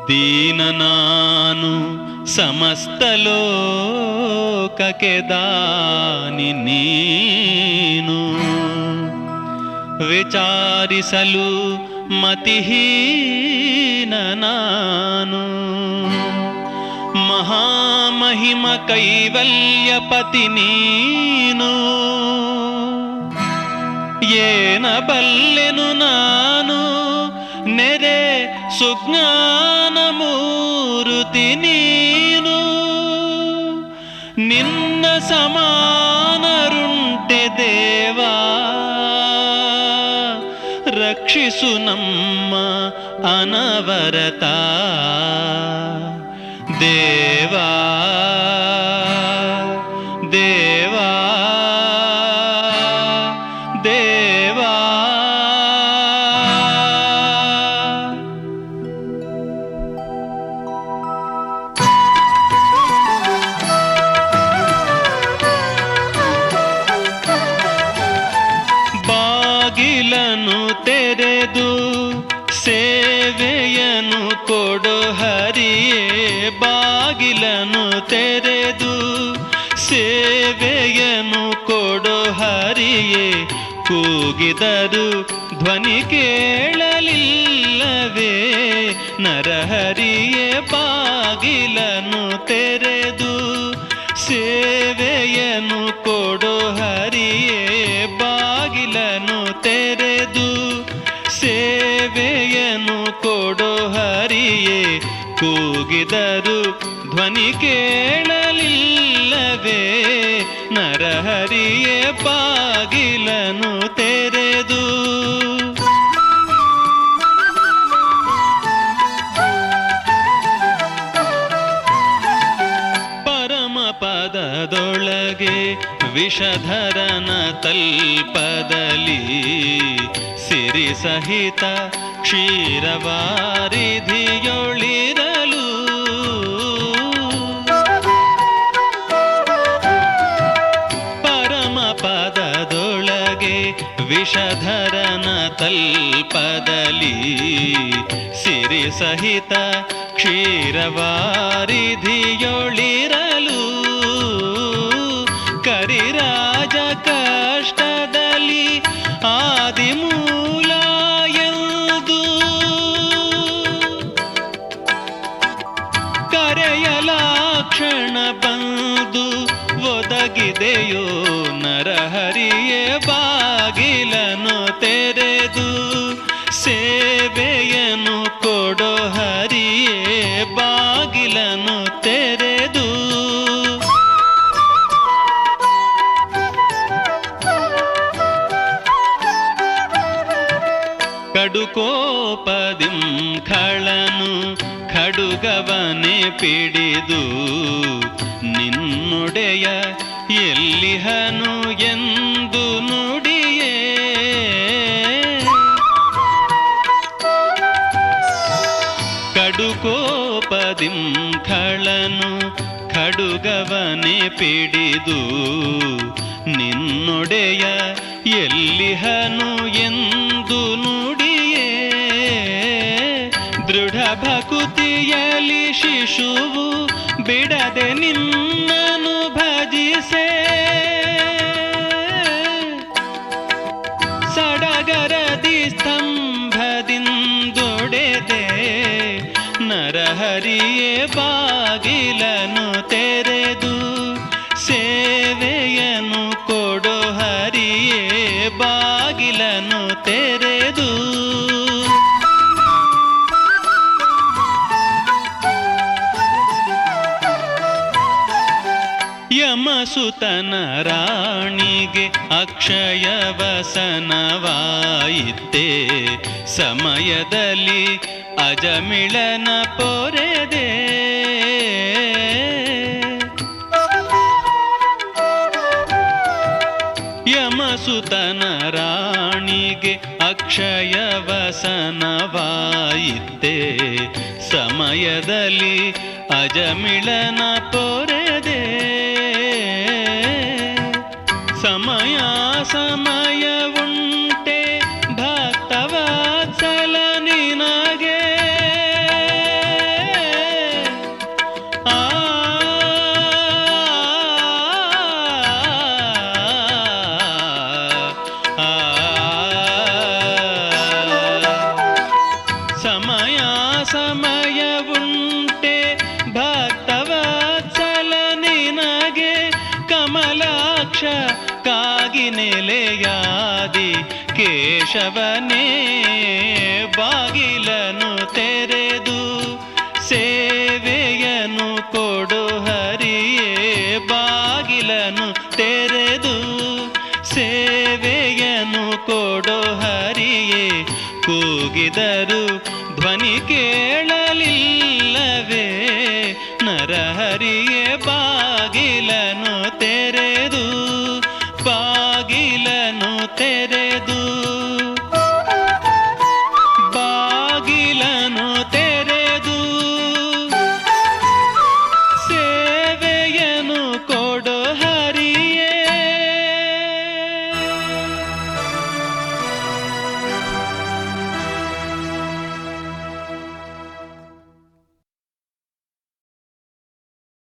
ದೀನ ನಾನು ಸಮಸ್ತ ಲೋಕಕ್ಕೆ ದಾನಿ ನೀನು ವಿಚಾರಿಸಲು ಮತಿಹೀನ ನಾನು ಮಹಾಮಹಿಮ ಕೈವಲ್ಯಪತಿ ನೀನು ಏನ ಬಲ್ಲೆನು ನಾನು ನೆರೆ ಸುಜ್ಞಾನ ಮೂರುತಿ ನೀನು ನಿನ್ನ ಸಮಾನರುಂಟೆ ದೇವಾ ರಕ್ಷಿಸು ನಮ್ಮ ಅನವರತ ದೇವಾ ದೇವಾ ದೇವಾ ಬಾಗಿಲನು ತೆರೆದು ಸೇವೆಯನು ಕೊಡು ಹರಿಯೇ ಬಾಗಿಲನು ತೆರೆದು ಸೇವೆಯನು ಕೊಡು ಹರಿಯೇ ಕೂಗಿದರು ಧ್ವನಿ ಕೇಳಲಿಲ್ಲವೇ ನರಹರಿಯೇ ಬಾಗಿಲನು ತೆರೆದು ಸೇವೆಯನು ಕೊಡು ಹರಿಯೇ ಬಾಗಿಲನು ತೆರೆದು ಸೇವೆಯನು ಕೊಡು ಹರಿಯೇ ಕೂಗಿದರು ಧ್ವನಿ ಕೇಳಲಿಲ್ಲವೇ ನರಹರಿಯೇ ಬಾಗಿಲನು ತೆರೆದು ಪರಮ ಪದದೊಳಗೆ ವಿಷಧರನ ತಲ್ಪದಲ್ಲಿ ಸಿರಿ ಸಹಿತ ಕ್ಷೀರವಾರಿಧಿಯೊಳಿರಲು ಪರಮ ಪದದೊಳಗೆ ವಿಷಧರನ ತಲ್ಪದಲ್ಲಿ ಸಿರಿ ಸಹಿತ ಕ್ಷೀರವಾರಿಧಿಯೊಳಿರಲು ಕರಿರಾಜ ಕಷ್ಟದಲ್ಲಿ ಆದಿಮೂಲ ಎಂದು ಕರೆಯಲಾಕ್ಷಣ ಬಂದು ಒದಗಿದೆಯೋ ನರಹರಿಯೇ ಬಾಗಿಲನು ತೆರೆದು ಸೇವೆಯನು ಕೊಡೋ ಹರಿಯೇ ಬಾಗಿಲನು ತೆರೆದು ಕಡುಕೋಪದಿಂ ಖಳನು ಖಡುಗವನೆ ಪಿಡಿದು ನಿನ್ನುಡೆಯ ಎಲ್ಲಿಹನು ಎಂದು ನುಡಿಯೇ ಕಡುಕೋಪದಿಂ ಖಳನು ಖಡುಗವನೆ ಪಿಡಿದು ನಿನ್ನೊಡೆಯ ಎಲ್ಲಿಹನು ಎಂದು ನುಡಿಯೇ ದೃಢ ಭಕುತಿಯಲಿ ಶಿಶುವು ಬಿಡದೆ ನಿನ್ನನು ಭಜಿಸೆ ಸಡಗರದಿ ಸ್ತಂಭದಿಂದೊಡೆದೆ ನರಹರಿಯೇ ಬಾಗಿಲನು ತೆರೆದು ಸೇವೆಯನು ಕೊಡೋ ಹರಿಯೇ ಬಾಗಿಲನು ತೆರೆದು ಯಮಸುತನ ರಾಣಿಗೆ ಅಕ್ಷಯ ವಸನವಾಯಿತೆ ಸಮಯದಲ್ಲಿ ಅಜಮಿಳನ ಪೊರೆದೆ ಯಮಸುತನ ರಾಣಿಗೆ ಅಕ್ಷಯ ವಸನವಾಯಿತೆ ಸಮಯದಲ್ಲಿ ಅಜಮಿಳನ ಪೊರೆದೆ ಸಮಯ ಸಮಯ ಉಂಟೆ ಭಕ್ತವಾತ್ಸಲ ನಿನಗೆ ನೆಲೆಯಾದಿ ಕೇಶವನೇ ಬಾಗಿಲನು ತೆರೆದು ಸೇವೆಯನು ಕೊಡು ಹರಿಯೇ ಬಾಗಿಲನು ತೆರೆದು ಸೇವೆಯನು ಕೊಡು ಹರಿಯೇ ಕೂಗಿದರು ಧ್ವನಿ ಕೇಳ